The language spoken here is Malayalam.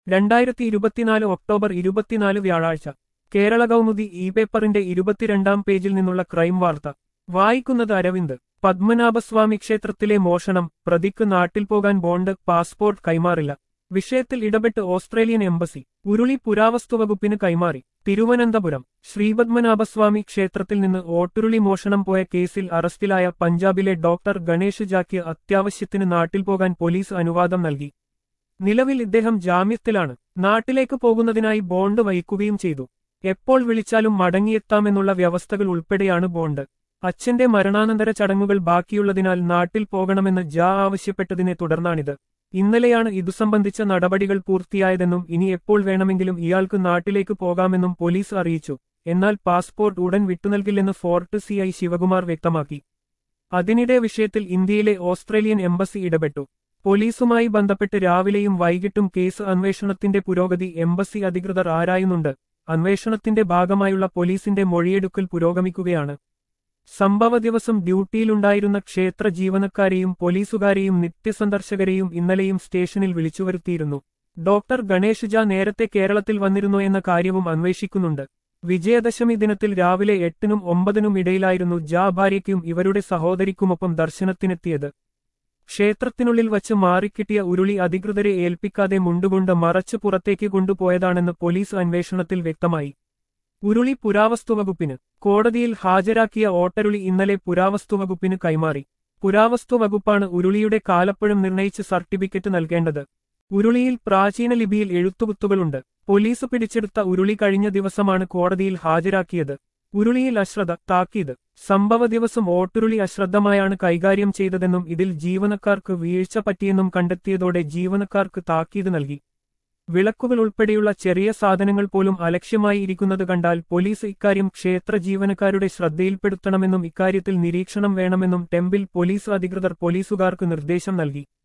രണ്ടായിരത്തി ഇരുപത്തിനാല് ഒക്ടോബർ ഇരുപത്തിനാല് വ്യാഴാഴ്ച കേരള കൗമുദി ഇ പേപ്പറിന്റെ ഇരുപത്തിരണ്ടാം പേജിൽ നിന്നുള്ള ക്രൈം വാർത്ത വായിക്കുന്നത് അരവിന്ദ് പത്മനാഭസ്വാമി ക്ഷേത്രത്തിലെ മോഷണം പ്രതിക്ക് നാട്ടിൽ പോകാൻ ബോണ്ട് പാസ്പോർട്ട് കൈമാറില്ല വിഷയത്തിൽ ഇടപെട്ട് ഓസ്ട്രേലിയൻ എംബസി ഉരുളി പുരാവസ്തുവകുപ്പിന് കൈമാറി തിരുവനന്തപുരം ശ്രീപത്മനാഭസ്വാമി ക്ഷേത്രത്തിൽ നിന്ന് ഓട്ടുരുളി മോഷണം പോയ കേസിൽ അറസ്റ്റിലായ പഞ്ചാബിലെ ഡോക്ടർ ഗണേഷ് ജാക്ക് അത്യാവശ്യത്തിന് നാട്ടിൽ പോകാൻ പോലീസ് അനുവാദം നൽകി നിലവിൽ ഇദ്ദേഹം ജാമ്യത്തിലാണ് നാട്ടിലേക്ക് പോകുന്നതിനായി ബോണ്ട് വഹിക്കുകയും ചെയ്തു എപ്പോൾ വിളിച്ചാലും മടങ്ങിയെത്താമെന്നുള്ള വ്യവസ്ഥകൾ ഉൾപ്പെടെയാണ് ബോണ്ട് അച്ഛന്റെ മരണാനന്തര ചടങ്ങുകൾ ബാക്കിയുള്ളതിനാൽ നാട്ടിൽ പോകണമെന്ന് ജാ ആവശ്യപ്പെട്ടതിനെ തുടർന്നാണിത് ഇന്നലെയാണ് ഇതു സംബന്ധിച്ച നടപടികൾ പൂർത്തിയായതെന്നും ഇനി എപ്പോൾ വേണമെങ്കിലും ഇയാൾക്ക് നാട്ടിലേക്ക് പോകാമെന്നും പോലീസ് അറിയിച്ചു എന്നാൽ പാസ്പോർട്ട് ഉടൻ വിട്ടുനൽകില്ലെന്ന് ഫോർട്ട് സി ഐ ശിവകുമാർ വ്യക്തമാക്കി അതിനിടെ വിഷയത്തിൽ ഇന്ത്യയിലെ ഓസ്ട്രേലിയൻ എംബസി ഇടപെട്ടു പോലീസുമായി ബന്ധപ്പെട്ട് രാവിലെയും വൈകിട്ടും കേസ് അന്വേഷണത്തിന്റെ പുരോഗതി എംബസി അധികൃതർ ആരായുന്നുണ്ട് അന്വേഷണത്തിന്റെ ഭാഗമായുള്ള പോലീസിന്റെ മൊഴിയെടുക്കൽ പുരോഗമിക്കുകയാണ് സംഭവ ദിവസം ഡ്യൂട്ടിയിലുണ്ടായിരുന്ന ക്ഷേത്ര ജീവനക്കാരെയും പോലീസുകാരെയും നിത്യസന്ദർശകരെയും ഇന്നലെയും സ്റ്റേഷനിൽ വിളിച്ചുവരുത്തിയിരുന്നു ഡോക്ടർ ഗണേഷ് ജ നേരത്തെ കേരളത്തിൽ വന്നിരുന്നോ എന്ന കാര്യവും അന്വേഷിക്കുന്നുണ്ട് വിജയദശമി ദിനത്തിൽ രാവിലെ എട്ടിനും ഒമ്പതിനും ഇടയിലായിരുന്നു ജാ ഭാര്യയ്ക്കും ഇവരുടെ സഹോദരിക്കുമൊപ്പം ദർശനത്തിനെത്തിയത് ക്ഷേത്രത്തിനുള്ളിൽ വച്ച് മാറിക്കിട്ടിയ ഉരുളി അധികൃതരെ ഏൽപ്പിക്കാതെ മുണ്ടുകൊണ്ട് മറച്ചു പുറത്തേക്ക് കൊണ്ടുപോയതാണെന്ന് പോലീസ് അന്വേഷണത്തിൽ വ്യക്തമായി ഉരുളി പുരാവസ്തുവകുപ്പിന് കോടതിയിൽ ഹാജരാക്കിയ ഓട്ടരുളി ഇന്നലെ പുരാവസ്തുവകുപ്പിന് കൈമാറി പുരാവസ്തുവകുപ്പാണ് ഉരുളിയുടെ കാലപ്പഴം നിർണയിച്ച് സർട്ടിഫിക്കറ്റ് നൽകേണ്ടത് ഉരുളിയിൽ പ്രാചീന ലിപിയിൽ എഴുത്തുകുത്തുകളുണ്ട് പോലീസ് പിടിച്ചെടുത്ത ഉരുളി കഴിഞ്ഞ ദിവസമാണ് കോടതിയിൽ ഹാജരാക്കിയത് ഉരുളിയിൽ അശ്രദ്ധ താക്കീത് സംഭവ ദിവസം ഓട്ടുരുളി അശ്രദ്ധമായാണ് കൈകാര്യം ചെയ്തതെന്നും ഇതിൽ ജീവനക്കാർക്ക് വീഴ്ച പറ്റിയെന്നും കണ്ടെത്തിയതോടെ ജീവനക്കാർക്ക് താക്കീത് നൽകി വിളക്കുകൾ ഉൾപ്പെടെയുള്ള ചെറിയ സാധനങ്ങൾ പോലും അലക്ഷ്യമായി ഇരിക്കുന്നത് കണ്ടാൽ പോലീസ് ഇക്കാര്യം ക്ഷേത്ര ജീവനക്കാരുടെ ശ്രദ്ധയിൽപ്പെടുത്തണമെന്നും ഇക്കാര്യത്തിൽ നിരീക്ഷണം വേണമെന്നും ടെമ്പിൽ പോലീസ് അധികൃതർ പോലീസുകാർക്ക് നിർദ്ദേശം നൽകി